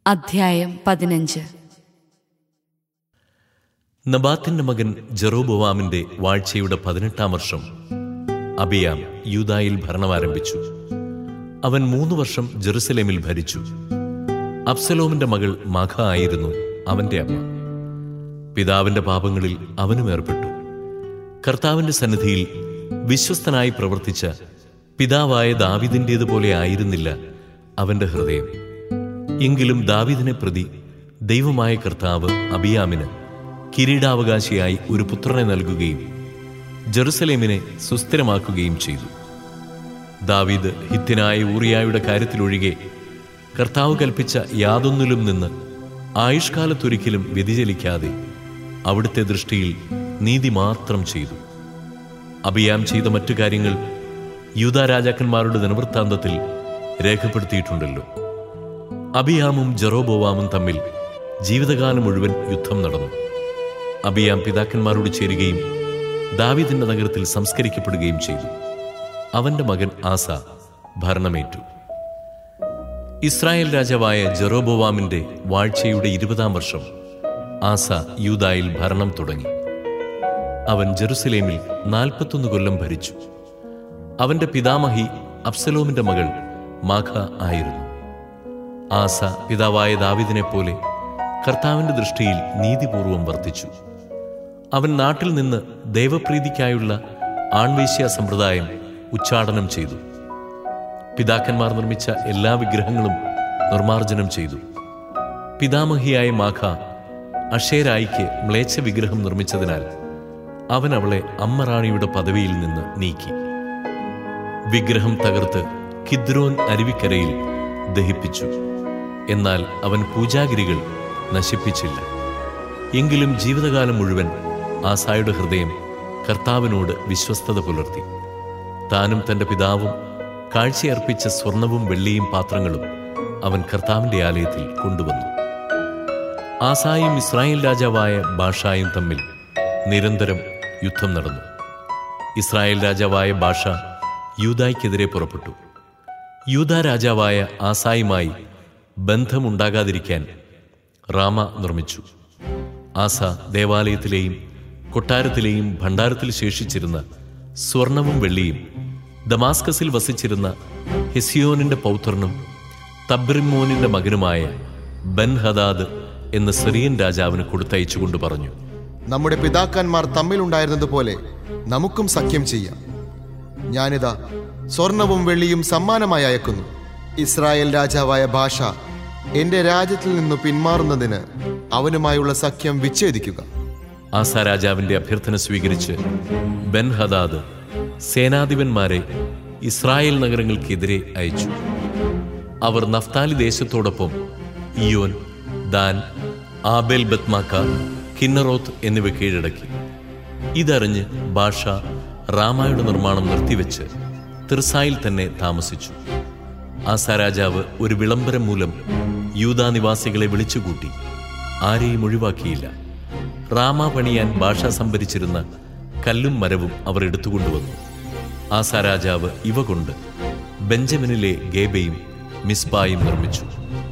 അധ്യായം പതിനഞ്ച് നബാത്തിന്റെ മകൻ ജെറോബോവാമിന്റെ വാഴ്ചയുടെ പതിനെട്ടാം വർഷം അബിയാം യൂദായിൽ ഭരണമാരംഭിച്ചു അവൻ മൂന്ന് വർഷം ജെറുസലേമിൽ ഭരിച്ചു അബ്സലോമിന്റെ മകൾ മഖ ആയിരുന്നു അവന്റെ അമ്മ പിതാവിന്റെ പാപങ്ങളിൽ അവനും ഏർപ്പെട്ടു കർത്താവിന്റെ സന്നിധിയിൽ വിശ്വസ്തനായി പ്രവർത്തിച്ച പിതാവായ ദാവിദിൻ്റേതുപോലെ ആയിരുന്നില്ല അവന്റെ ഹൃദയം എങ്കിലും ദാവിദിനെ പ്രതി ദൈവമായ കർത്താവ് അബിയാമിന് കിരീടാവകാശിയായി ഒരു പുത്രനെ നൽകുകയും ജെറുസലേമിനെ സുസ്ഥിരമാക്കുകയും ചെയ്തു ദാവീദ് ഹിത്യനായ ഊറിയായുടെ കാര്യത്തിലൊഴികെ കർത്താവ് കൽപ്പിച്ച യാതൊന്നിലും നിന്ന് ആയുഷ്കാലത്തൊരിക്കലും വ്യതിചലിക്കാതെ അവിടുത്തെ ദൃഷ്ടിയിൽ നീതി മാത്രം ചെയ്തു അബിയാം ചെയ്ത മറ്റു കാര്യങ്ങൾ യൂത രാജാക്കന്മാരുടെ ദിനവൃത്താന്തത്തിൽ രേഖപ്പെടുത്തിയിട്ടുണ്ടല്ലോ അബിയാമും ജെറോബോവാമും തമ്മിൽ ജീവിതകാലം മുഴുവൻ യുദ്ധം നടന്നു അബിയാം പിതാക്കന്മാരോട് ചേരുകയും ദാവീദിന്റെ നഗരത്തിൽ സംസ്കരിക്കപ്പെടുകയും ചെയ്തു അവന്റെ മകൻ ആസ ഭരണമേറ്റു ഇസ്രായേൽ രാജാവായ ജെറോബോവാമിന്റെ വാഴ്ചയുടെ ഇരുപതാം വർഷം ആസ യൂദായിൽ ഭരണം തുടങ്ങി അവൻ ജെറുസലേമിൽ നാൽപ്പത്തൊന്ന് കൊല്ലം ഭരിച്ചു അവന്റെ പിതാമഹി അബ്സലോമിന്റെ മകൾ മാഖ ആയിരുന്നു ആസ പിതാവായ ദാവിദിനെ പോലെ കർത്താവിന്റെ ദൃഷ്ടിയിൽ നീതിപൂർവം വർത്തിച്ചു അവൻ നാട്ടിൽ നിന്ന് ദൈവപ്രീതിക്കായുള്ള ആൺവേശ്യ സമ്പ്രദായം ഉച്ചാടനം ചെയ്തു പിതാക്കന്മാർ നിർമ്മിച്ച എല്ലാ വിഗ്രഹങ്ങളും നിർമാർജനം ചെയ്തു പിതാമഹിയായ മാഖ അഷേരായിക്ക് മ്ലേച്ഛ വിഗ്രഹം നിർമ്മിച്ചതിനാൽ അവൻ അവളെ അമ്മറാണിയുടെ പദവിയിൽ നിന്ന് നീക്കി വിഗ്രഹം തകർത്ത് കിദ്രോൻ അരുവിക്കരയിൽ ദഹിപ്പിച്ചു എന്നാൽ അവൻ പൂജാഗിരികൾ നശിപ്പിച്ചില്ല എങ്കിലും ജീവിതകാലം മുഴുവൻ ആസായുടെ ഹൃദയം കർത്താവിനോട് വിശ്വസ്തത പുലർത്തി താനും തന്റെ പിതാവും കാഴ്ചയർപ്പിച്ച സ്വർണവും വെള്ളിയും പാത്രങ്ങളും അവൻ കർത്താവിന്റെ ആലയത്തിൽ കൊണ്ടുവന്നു ആസായും ഇസ്രായേൽ രാജാവായ ബാഷായും തമ്മിൽ നിരന്തരം യുദ്ധം നടന്നു ഇസ്രായേൽ രാജാവായ ബാഷ യൂതായ്ക്കെതിരെ പുറപ്പെട്ടു യൂത രാജാവായ ആസായുമായി ബന്ധമുണ്ടാകാതിരിക്കാൻ റാമ നിർമ്മിച്ചു ആസ ദേവാലയത്തിലെയും കൊട്ടാരത്തിലെയും ഭണ്ഡാരത്തിൽ ശേഷിച്ചിരുന്ന സ്വർണവും വെള്ളിയും ദമാസ്കസിൽ വസിച്ചിരുന്ന ഹെസിയോനിന്റെ പൗത്രനും തബ്രിമോനിന്റെ മകനുമായ ബൻ ഹദാദ് എന്ന സിറിയൻ രാജാവിന് കൊടുത്തയച്ചുകൊണ്ട് പറഞ്ഞു നമ്മുടെ പിതാക്കന്മാർ തമ്മിലുണ്ടായിരുന്നതുപോലെ നമുക്കും സഖ്യം ചെയ്യാം ഞാനിതാ സ്വർണവും വെള്ളിയും സമ്മാനമായി അയക്കുന്നു ഇസ്രായേൽ രാജാവായ ഭാഷ എന്റെ രാജ്യത്തിൽ നിന്ന് പിന്മാറുന്നതിന് അവനുമായുള്ള സഖ്യം വിച്ഛേദിക്കുക ആസ രാജാവിന്റെ അഭ്യർത്ഥന സ്വീകരിച്ച് ബൻ ഹദാദ് സേനാധിപന്മാരെ ഇസ്രായേൽ നഗരങ്ങൾക്കെതിരെ അയച്ചു അവർ നഫ്താലി ദേശത്തോടൊപ്പം Ijon Dan Abel Beth Maacah Chinneroth എന്നിവ കീഴടക്കി ഇതറിഞ്ഞ് ബാഷ റാമായുടെ നിർമ്മാണം നിർത്തിവെച്ച് തിർസായിൽ തന്നെ താമസിച്ചു ആസ രാജാവ് ഒരു വിളംബരം മൂലം യൂതാ നിവാസികളെ വിളിച്ചുകൂട്ടി ആരെയും ഒഴിവാക്കിയില്ല റാമ പണിയാൻ ഭാഷ സംഭരിച്ചിരുന്ന കല്ലും മരവും അവർ എടുത്തുകൊണ്ടുവന്നു ആസ രാജാവ് ഇവ കൊണ്ട് ബെഞ്ചമിനിലെ ഗേബയും മിസ്ബായും നിർമ്മിച്ചു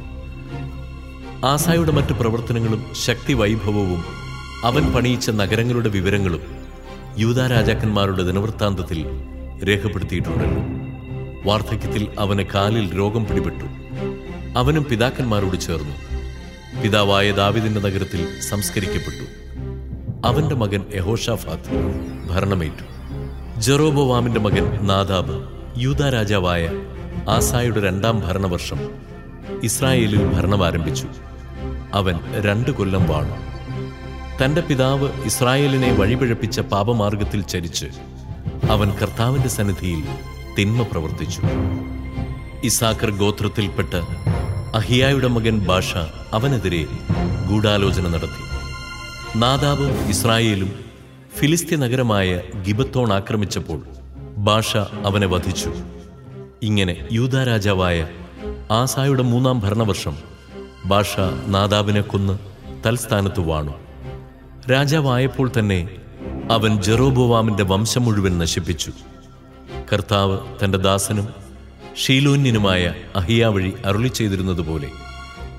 ആസായുടെ മറ്റു പ്രവർത്തനങ്ങളും ശക്തി വൈഭവവും അവൻ പണിയിച്ച നഗരങ്ങളുടെ വിവരങ്ങളും യൂതാ രാജാക്കന്മാരുടെ ദിനവൃത്താന്തത്തിൽ രേഖപ്പെടുത്തിയിട്ടുണ്ടല്ലോ വാർദ്ധക്യത്തിൽ അവന് കാലിൽ രോഗം പിടിപെട്ടു അവനും പിതാക്കന്മാരോട് ചേർന്നു പിതാവായ ദാവിദിന്റെ നഗരത്തിൽ സംസ്കരിക്കപ്പെട്ടു അവന്റെ മകൻ യഹോഷാഫാത്ത് ഭരണമേറ്റു ജെറോബോവാമിന്റെ മകൻ നാദാബ് യൂതാ രാജാവായ ആസായുടെ രണ്ടാം ഭരണവർഷം ഇസ്രായേലിൽ ഭരണം ആരംഭിച്ചു അവൻ രണ്ടു കൊല്ലം വാണു തന്റെ പിതാവ് ഇസ്രായേലിനെ വഴിപിഴപ്പിച്ച പാപമാർഗത്തിൽ ചരിച്ച് അവൻ കർത്താവിന്റെ സന്നിധിയിൽ തിന്മ പ്രവർത്തിച്ചു ഇസാക്കർ ഗോത്രത്തിൽപ്പെട്ട് അഹിയായുടെ മകൻ ബാഷ അവനെതിരെ ഗൂഢാലോചന നടത്തി നാദാബും ഇസ്രായേലും ഫിലിസ്തീൻ നഗരമായ ഗിബത്തോൺ ആക്രമിച്ചപ്പോൾ ബാഷ അവനെ വധിച്ചു ഇങ്ങനെ യൂത രാജാവായ ആസായുടെ മൂന്നാം ഭരണവർഷം ബാഷ നാദാബിനെ കൊന്ന് തൽസ്ഥാനത്ത് വാണു രാജാവായപ്പോൾ തന്നെ അവൻ ജെറോബോവാമിന്റെ വംശം മുഴുവൻ നശിപ്പിച്ചു കർത്താവ് തന്റെ ദാസനും ഷീലോന്യനുമായ അഹിയ വഴി അരുളി ചെയ്തിരുന്നതുപോലെ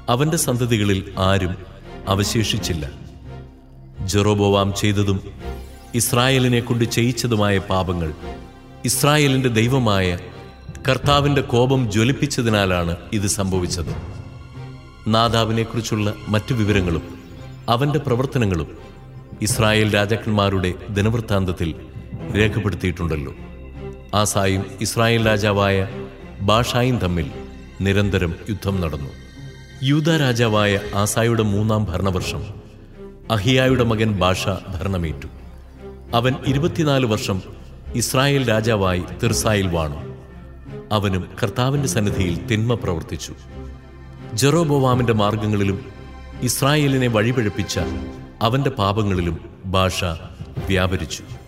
അവന്റെ സന്തതികളിൽ ആരും അവശേഷിച്ചില്ല ജെറോബോവാം ചെയ്തതും ഇസ്രായേലിനെ കൊണ്ട് ചെയ്യിച്ചതുമായ പാപങ്ങൾ ഇസ്രായേലിന്റെ ദൈവമായ കർത്താവിന്റെ കോപം ജ്വലിപ്പിച്ചതിനാലാണ് ഇത് സംഭവിച്ചത് നാദാവിനെക്കുറിച്ചുള്ള മറ്റു വിവരങ്ങളും അവന്റെ പ്രവർത്തനങ്ങളും ഇസ്രായേൽ രാജാക്കന്മാരുടെ ദിനവൃത്താന്തത്തിൽ രേഖപ്പെടുത്തിയിട്ടുണ്ടല്ലോ ആസായും ഇസ്രായേൽ രാജാവായ ബാഷായും തമ്മിൽ നിരന്തരം യുദ്ധം നടന്നു യൂത രാജാവായ ആസായുടെ മൂന്നാം ഭരണവർഷം അഹിയായുടെ മകൻ ബാഷ ഭരണമേറ്റു അവൻ ഇരുപത്തിനാല് വർഷം ഇസ്രായേൽ രാജാവായി തിർസായിൽ വാണു അവനും കർത്താവിന്റെ സന്നിധിയിൽ തിന്മ പ്രവർത്തിച്ചു ജെറോബോവാമിന്റെ മാർഗങ്ങളിലും ഇസ്രായേലിനെ വഴിപഴപ്പിച്ച അവന്റെ പാപങ്ങളിലും ഭാഷ വ്യാപരിച്ചു